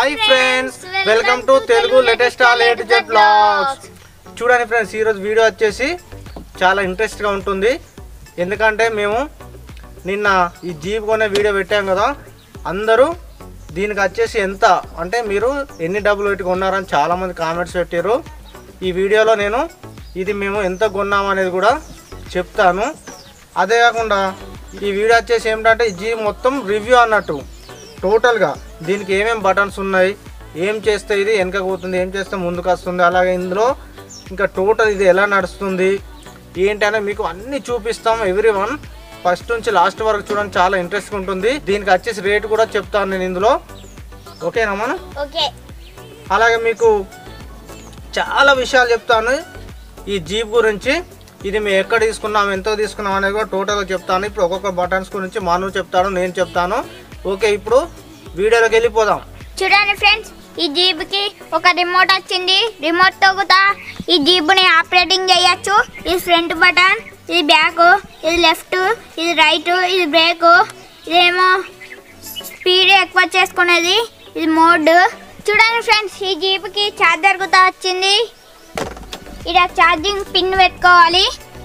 Hi friends welcome to Telugu latest all eight Z blogs చూడండి friends ఈరోజు video వచ్చేసి చాలా ఇంట్రెస్ట్గా ఉంటుంది ఎందుకంటే మేము నిన్న ఈ జీప్ కొనే వీడియో పెట్టాం కదా అందరూ దీనికి వచ్చేసి ఎంత అంటే మీరు ఎన్ని డబ్బులు పెట్టి కొన్నారని చాలామంది కామెంట్స్ పెట్టారు ఈ వీడియోలో నేను ఇది మేము ఎంత కొన్నాం అనేది కూడా చెప్తాను అదే కాకుండా ఈ వీడియో వచ్చేసి ఏమిటంటే ఈ జీప్ మొత్తం రివ్యూ అన్నట్టు టోటల్గా దీనికి ఏమేమి బటన్స్ ఉన్నాయి ఏం చేస్తే ఇది వెనక పోతుంది ఏం చేస్తే ముందుకు వస్తుంది అలాగే ఇందులో ఇంకా టోటల్ ఇది ఎలా నడుస్తుంది ఏంటి అనేది మీకు అన్ని చూపిస్తాం ఎవ్రీ వన్ ఫస్ట్ నుంచి లాస్ట్ వరకు చూడండి చాలా ఇంట్రెస్ట్గా ఉంటుంది దీనికి వచ్చేసి రేట్ కూడా చెప్తాను నేను ఇందులో ఓకేనా మనం ఓకే అలాగే మీకు చాలా విషయాలు చెప్తాను ఈ జీప్ గురించి ఇది మేము ఎక్కడ తీసుకున్నాం ఎంతో తీసుకున్నాం అనేది కూడా టోటల్గా చెప్తాను ఇప్పుడు ఒక్కొక్క బటన్స్ గురించి మాను చెప్తాడు నేను చెప్తాను ఓకే ఇప్పుడు వీడియోలోకి వెళ్ళిపోదాం చూడండి ఫ్రెండ్స్ ఈ జీబ్ కి ఒక రిమోట్ వచ్చింది రిమోట్ తో కూడా ఈ జీబ్ ని ఆపరేటింగ్ చేయొచ్చు ఇది ఫ్రంట్ బటన్ ఇది బ్యాక్ ఇది లెఫ్ట్ ఇది రైట్ ఇది బ్రేక్ ఇదేమో స్పీడ్ ఎక్కువ చేసుకునేది ఇది మోడ్ చూడండి ఫ్రెండ్స్ ఈ జీబ్ కి చార్జర్ కూడా వచ్చింది ఇక్కడ ఛార్జింగ్ పిన్ పెట్టుకోవాలి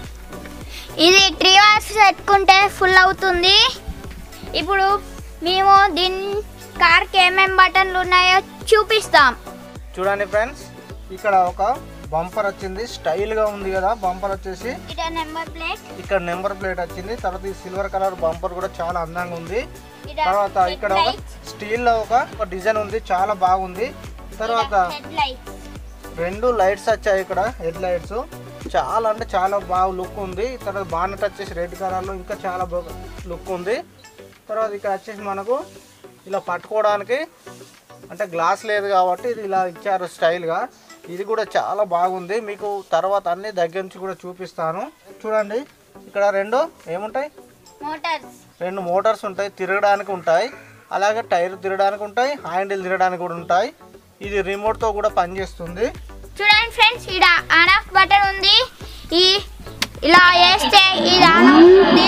ఇది త్రీ అవర్స్ పెట్టుకుంటే ఫుల్ అవుతుంది ఇప్పుడు మేము దీని కార్కి ఏమేమి బటన్లు ఉన్నాయో చూపిస్తాం చూడండి ఫ్రెండ్స్ ఇక్కడ ఒక బంపర్ వచ్చింది స్టైల్గా ఉంది కదా బంపర్ వచ్చేసి ఇక్కడ నెంబర్ ప్లేట్ ఇక్కడ నెంబర్ ప్లేట్ వచ్చింది తర్వాత ఈ సిల్వర్ కలర్ బంపర్ కూడా చాలా అందంగా ఉంది తర్వాత ఇక్కడ ఒక స్టీల్ లో ఒక ఒక డిజైన్ ఉంది చాలా బాగుంది తర్వాత హెడ్ లైట్ రెండు లైట్స్ వచ్చాయి ఇక్కడ హెడ్ లైట్స్ చాలా అంటే చాలా బాగా లుక్ ఉంది తర్వాత బానెట్ వచ్చేసి రెడ్ కలర్లో ఇంకా చాలా బాగా లుక్ ఉంది తర్వాత ఇక్కడ వచ్చేసి మనకు ఇలా పట్టుకోవడానికి అంటే గ్లాస్ లేదు కాబట్టి ఇది ఇలా ఇచ్చారు స్టైల్గా ఇది కూడా చాలా బాగుంది మీకు తర్వాత అన్ని దగ్గర నుంచి కూడా చూపిస్తాను చూడండి ఇక్కడ రెండు ఏముంటాయి మోటార్స్ రెండు మోటార్స్ ఉంటాయి తిరగడానికి ఉంటాయి అలాగే టైర్ తిరగడానికి ఉంటాయి హ్యాండిల్ తిరగడానికి కూడా ఉంటాయి ఇది రిమోట్తో కూడా పనిచేస్తుంది చూడండి ఫ్రెండ్స్ ఇక్కడ ఆన్ ఆఫ్ బటన్ ఉంది ఈ ఇలా వేస్తే ఇది ఆన్ అవుతుంది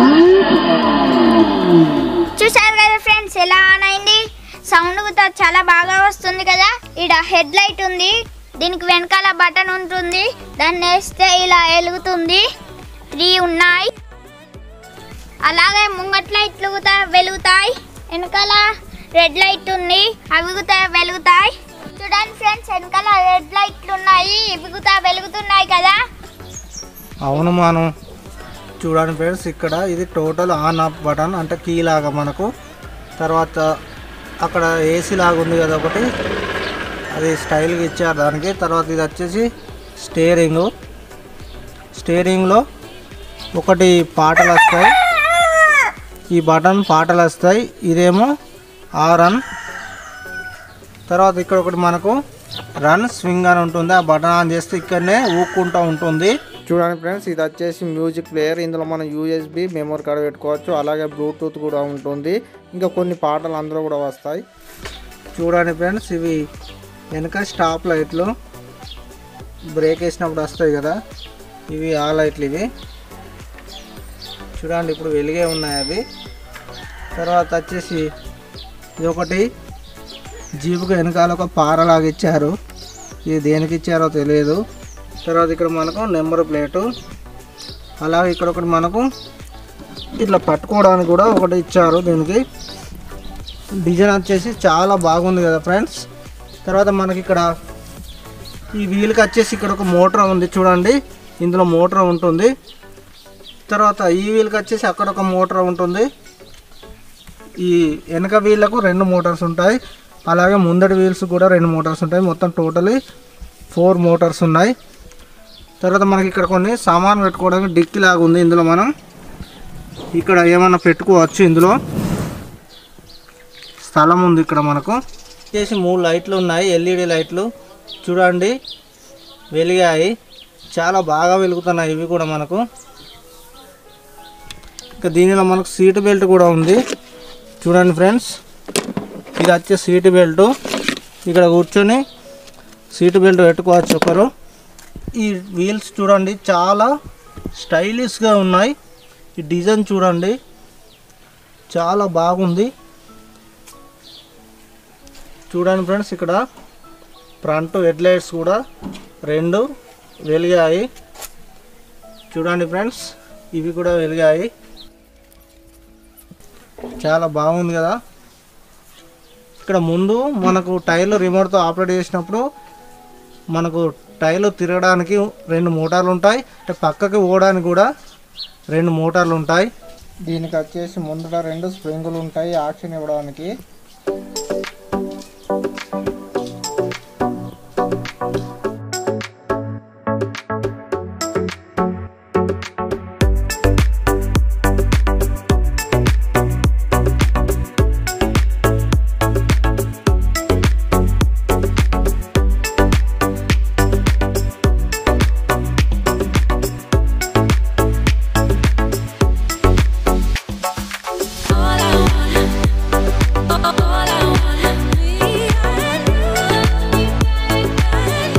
చూసారు కదా ఫ్రెండ్స్ ఎలా ఆన్ అయింది సౌండ్ కూడా చాలా బాగా వస్తుంది కదా ఇక్కడ హెడ్ లైట్ ఉంది దీనికి వెనకాల బటన్ ఉంటుంది దాన్ని వేస్తే ఇలా వెలుగుతుంది త్రీ ఉన్నాయి అలాగే ముంగట్ లైట్లు కూడా వెలుగుతాయి వెనకాల రెడ్ లైట్ ఉంది అవి కూడా వెలుగుతాయి చూడండి ఫ్రెండ్స్ వెనకాల రెడ్ లైట్లు ఉన్నాయి ఇవి కూడా వెలుగుతున్నాయి కదా అవును మనం చూడండి ఫ్రెండ్స్ ఇక్కడ ఇది టోటల్ ఆన్ ఆఫ్ బటన్ అంటే కీ లాగా మనకు తర్వాత అక్కడ ఏసీ లాగా ఉంది కదా ఒకటి అది స్టైల్గా ఇచ్చారు దానికి తర్వాత ఇది వచ్చేసి స్టీరింగ్ స్టీరింగ్లో ఒకటి పాటలు వస్తాయి ఈ బటన్ పాటలు వస్తాయి ఇదేమో ఆ రన్ తర్వాత ఇక్కడ ఒకటి మనకు రన్ స్వింగ్ అని ఉంటుంది ఆ బటన్ ఆన్ చేస్తే ఇక్కడనే ఊక్కుంటూ ఉంటుంది చూడండి ఫ్రెండ్స్ ఇది వచ్చేసి మ్యూజిక్ ప్లేయర్ ఇందులో మనం యూఎస్బి మెమరీ కార్డ్ పెట్టుకోవచ్చు అలాగే బ్లూటూత్ కూడా ఉంటుంది ఇంకా కొన్ని పాటలు అందులో కూడా వస్తాయి చూడండి ఫ్రెండ్స్ ఇవి వెనక స్టాప్ లైట్లు బ్రేక్ వేసినప్పుడు వస్తాయి కదా ఇవి ఆ లైట్లు ఇవి చూడండి ఇప్పుడు వెలిగే ఉన్నాయి అవి తర్వాత వచ్చేసి ఇది ఒకటి జీపుకి వెనకాల ఒక పారలాగా ఇచ్చారు ఇది దేనికి ఇచ్చారో తెలియదు తర్వాత ఇక్కడ మనకు నెంబర్ ప్లేటు అలాగే ఇక్కడ ఒకటి మనకు ఇట్లా పట్టుకోవడానికి కూడా ఒకటి ఇచ్చారు దీనికి డిజైన్ వచ్చేసి చాలా బాగుంది కదా ఫ్రెండ్స్ తర్వాత మనకి ఇక్కడ ఈ వీల్కి వచ్చేసి ఇక్కడ ఒక మోటార్ ఉంది చూడండి ఇందులో మోటార్ ఉంటుంది తర్వాత ఈ వీల్కి వచ్చేసి అక్కడ ఒక మోటార్ ఉంటుంది ఈ వెనక వీళ్ళకు రెండు మోటార్స్ ఉంటాయి అలాగే ముందటి వీల్స్ కూడా రెండు మోటార్స్ ఉంటాయి మొత్తం టోటలీ ఫోర్ మోటార్స్ ఉన్నాయి తర్వాత మనకి ఇక్కడ కొన్ని సామాన్ పెట్టుకోవడానికి డిక్కీ లాగా ఉంది ఇందులో మనం ఇక్కడ ఏమన్నా పెట్టుకోవచ్చు ఇందులో స్థలం ఉంది ఇక్కడ మనకు చేసి మూడు లైట్లు ఉన్నాయి ఎల్ఈడి లైట్లు చూడండి వెలిగాయి చాలా బాగా వెలుగుతున్నాయి ఇవి కూడా మనకు ఇంకా దీనిలో మనకు సీట్ బెల్ట్ కూడా ఉంది చూడండి ఫ్రెండ్స్ ఇది వచ్చే సీట్ బెల్ట్ ఇక్కడ కూర్చొని సీట్ బెల్ట్ పెట్టుకోవచ్చు ఒకరు ఈ వీల్స్ చూడండి చాలా స్టైలిష్గా ఉన్నాయి ఈ డిజైన్ చూడండి చాలా బాగుంది చూడండి ఫ్రెండ్స్ ఇక్కడ ఫ్రంట్ హెడ్ లైట్స్ కూడా రెండు వెలిగాయి చూడండి ఫ్రెండ్స్ ఇవి కూడా వెలిగాయి చాలా బాగుంది కదా ఇక్కడ ముందు మనకు టైర్లు రిమోట్తో ఆపరేట్ చేసినప్పుడు మనకు టైర్లు తిరగడానికి రెండు మోటార్లు ఉంటాయి అంటే పక్కకి పోవడానికి కూడా రెండు మోటార్లు ఉంటాయి దీనికి వచ్చేసి ముందట రెండు స్ప్రింగులు ఉంటాయి యాక్షన్ ఇవ్వడానికి All I wanna, all I wanna be and you, and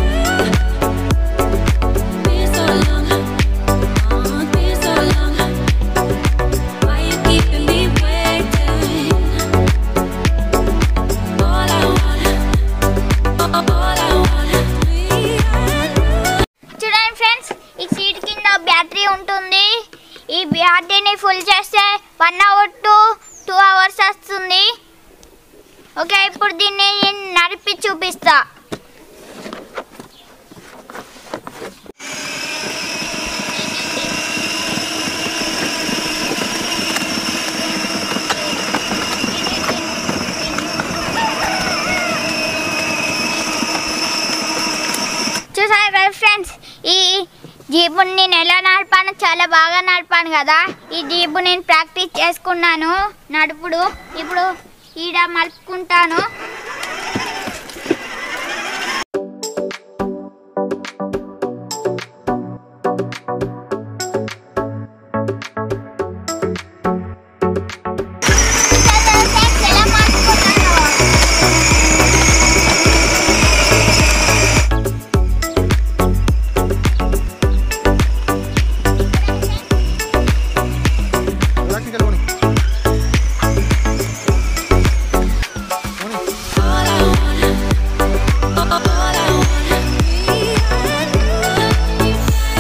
you. Been so long, oh, been so long. Why you keeping me waiting? All I wanna, all I wanna be and you. చూడండి friends ఈ seat కింద battery ఉంటుంది ఈ బ్యాటరీని full చేస్తే one hour to two hours వస్తుంది okay ఇప్పుడు దీన్ని నేను నడిపి చూపిస్తా చూసారు కదా ఫ్రెండ్స్ ఈ జీబుని నేను ఎలా నడిపాను చాలా బాగా నడిపాను కదా ఈ జీబు నేను ప్రాక్టీస్ చేసుకున్నాను నడుపుడు ఇప్పుడు ఈడ మలుపుకుంటాను చూసారు కదా friends, ఎలా మలుపుకున్నానో? All I wanna, all I wanna be and you,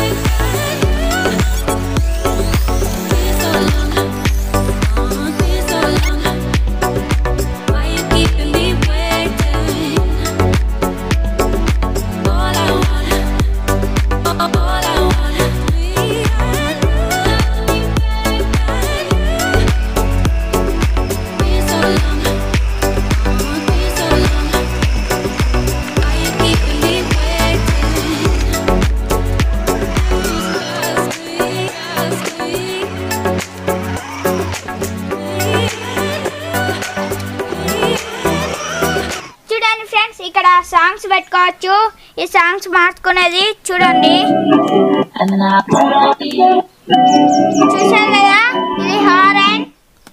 been so long, oh, been so long. Why you keeping me waiting? All I wanna, all I wanna be and you, been so long. Been so long. Why you keeping me waiting? Ask me, ask me. చూడండి friends ఇక్కడ songs పెట్టుకోవచ్చు ఈ songs మార్చుకునేది చూడండి చూసారు కదా ఇది horn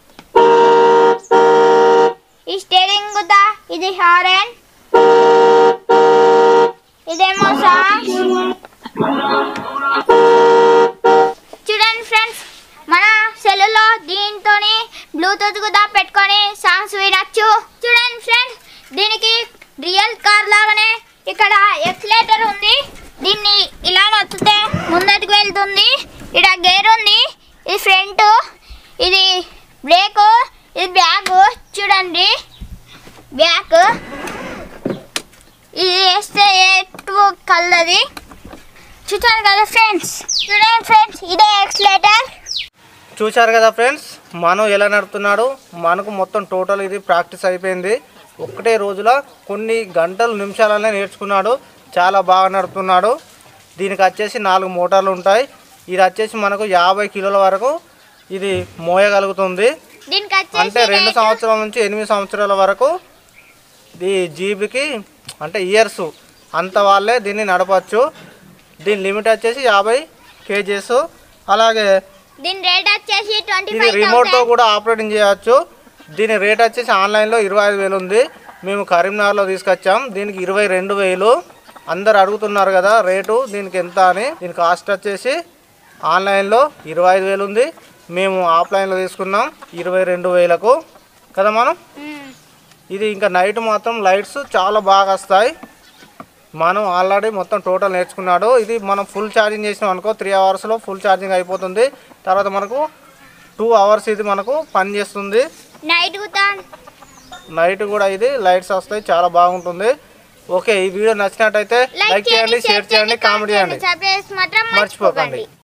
ఈ steering గుద్దా ఇది హారన్ ఇదేమో సాంగ్స్ చూడండి ఫ్రెండ్స్ మన సెల్లులో దీంతో బ్లూటూత్ కూడా పెట్టుకొని సాంగ్స్ వినొచ్చు చూడండి ఫ్రెండ్స్ దీనికి రియల్ కార్ లాగానే ఇక్కడ ఎక్స్లేటర్ ఉంది దీన్ని ఇలా నొత్తితే ముందటికి వెళ్తుంది ఇక్కడ గేర్ ఉంది ఇది ఫ్రంట్ ఇది బ్రేక్ ఇది బ్యాక్ చూడండి బ్యాక్ ఇది వేస్తే ఎటు కలది చూసారు కదా ఫ్రెండ్స్ చూడండి ఫ్రెండ్స్ ఇదే ఎక్స్లేటర్ చూశారు కదా ఫ్రెండ్స్ మను ఎలా నడుపుతున్నాడు మనకు మొత్తం టోటల్ ఇది ప్రాక్టీస్ అయిపోయింది ఒకటే రోజులో కొన్ని గంటలు నిమిషాలనే నేర్చుకున్నాడు చాలా బాగా నడుపుతున్నాడు దీనికి వచ్చేసి నాలుగు మోటార్లు ఉంటాయి ఇది వచ్చేసి మనకు యాభై కిలోల వరకు ఇది మోయగలుగుతుంది దీనికి అంటే వచ్చేసి రెండు రేటు- సంవత్సరాల నుంచి ఎనిమిది సంవత్సరాల వరకు ఈ జీబీకి అంటే ఇయర్స్ అంత వాళ్ళే దీన్ని నడపచ్చు దీని లిమిట్ వచ్చేసి యాభై కేజీస్ అలాగే దీని రేట్ వచ్చేసి ట్వంటీ ఇది ఫైవ్ రిమోట్తో కూడా ఆపరేటింగ్ చేయవచ్చు దీని రేట్ వచ్చేసి ఆన్లైన్లో ఇరవై ఐదు వేలు ఉంది మేము కరీంనగర్లో తీసుకొచ్చాం దీనికి ఇరవై రెండు వేలు అందరు అడుగుతున్నారు కదా రేటు దీనికి ఎంత అని దీని కాస్ట్ వచ్చేసి ఆన్లైన్లో ఇరవై ఐదు వేలు ఉంది మేము ఆఫ్లైన్లో తీసుకున్నాం ఇరవై రెండు వేలకు కదా మనం ఇది ఇంకా నైట్ మాత్రం లైట్స్ చాలా బాగా వస్తాయి మనం ఆల్రెడీ మొత్తం టోటల్ నేర్చుకున్నాడు ఇది మనం ఫుల్ ఛార్జింగ్ చేసినాం అనుకో త్రీ అవర్స్లో ఫుల్ ఛార్జింగ్ అయిపోతుంది తర్వాత మనకు టూ అవర్స్ ఇది మనకు పని చేస్తుంది నైట్ కూడా నైట్ కూడా ఇది లైట్స్ వస్తాయి చాలా బాగుంటుంది ఓకే ఈ వీడియో నచ్చినట్టయితే లైక్ చేయండి షేర్ చేయండి కామెంట్ చేయండి సబ్స్క్రైబ్ మాత్రం మర్చిపోకండి మర్చిపోకండి